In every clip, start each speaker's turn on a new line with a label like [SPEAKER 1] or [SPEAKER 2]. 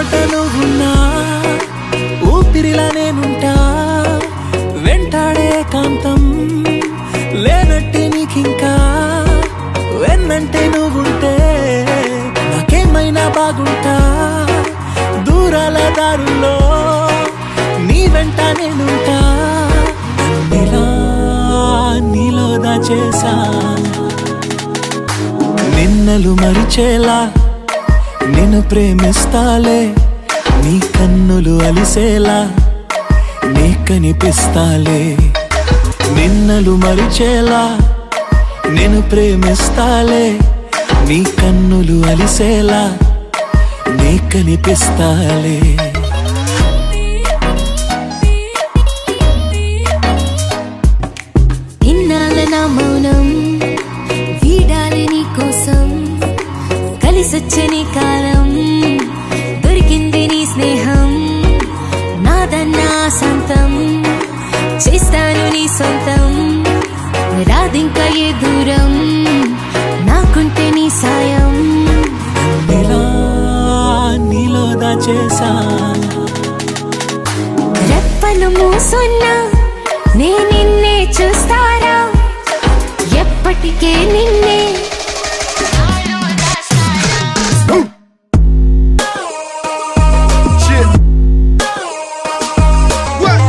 [SPEAKER 1] వెంట నువ్వున్నా ఊపిరిలా నేనుంటా వెంటాడే కాంతం లేనట్టే నీకింకా వెన్నంటే నువ్వుంటే నాకేమైనా బాగుంటా దూరాల దారుల్లో నీ వెంట నేనుంటా నీలా నీలో దాచేసా నిన్నలు మరిచేలా నిన్ను ప్రేమిస్తాలే నీ కన్నులు అలిసేలా నీ కనిపిస్తాలే నిన్నలు మరిచేలా నేను ప్రేమిస్తాలే నీ కన్నులు అలిసేలా నీ కనిపిస్తాలే
[SPEAKER 2] ఇన్నాళ్ళ నా మౌనం వీడాలి నీ కోసం కలిసొచ్చని కాలం దొరికింది నీ స్నేహం నాదన్నా సొంతం చేస్తాను నీ సొంతం రాదింకా ఏ దూరం నాకుంటే నీ సాయం
[SPEAKER 1] నీలా నీలో దాచేసా
[SPEAKER 2] రెప్పలు మూసున్నా నే నిన్నే చూస్తారా ఎప్పటికే నిన్నే
[SPEAKER 3] Shit. What?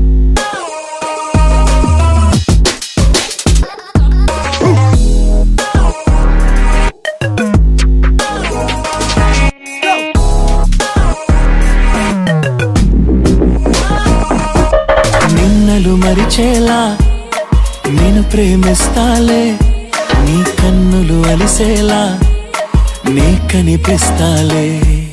[SPEAKER 1] నిన్నలు మరిచేలా నేను ప్రేమిస్తాలే నీ కన్నులు అలిసేలా నీ కనిపిస్తాలే